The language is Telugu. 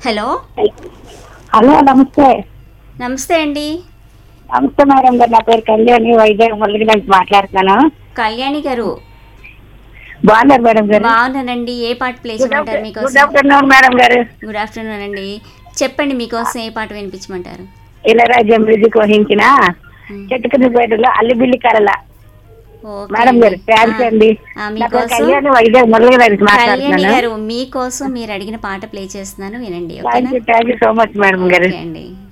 హలో హలో నమస్తే నమస్తే అండి నమస్తే మేడం గారు నా పేరు కళ్యాణి వైజాగ్ మురళి నుంచి మాట్లాడుతున్నాను కళ్యాణి గారు బాగున్నారు మేడం గారు బాగున్నానండి ఏ పాట ప్లే గుడ్ చేయమంటారు ఆఫ్టర్- గుడ్ మీకోసం ఆఫ్టర్నూన్ మేడం గారు గుడ్ ఆఫ్టర్నూన్ అండి చెప్పండి మీకోసం ఏ పాట వినిపించమంటారు ఇళరాజ్యం మ్యూజిక్ వహించిన మ్మ్. చెట్టుకుని పేటలో అల్లిబిల్లి కరల ఓకే మేడం గారు అండి. థ్యాంక్స్ ఆ, అండి ఆ, నా పేరు మీకోసం కళ్యాణి వైజాగ్ మురళి నుంచి కళ్యాణి మాట్లాడుతున్నాను గారు మీకోసం మీరు అడిగిన పాట ప్లే చేస్తున్నాను వినండి థ్యాంక్ ఓకేనా you thank you so much madam గారు ఓకే అండి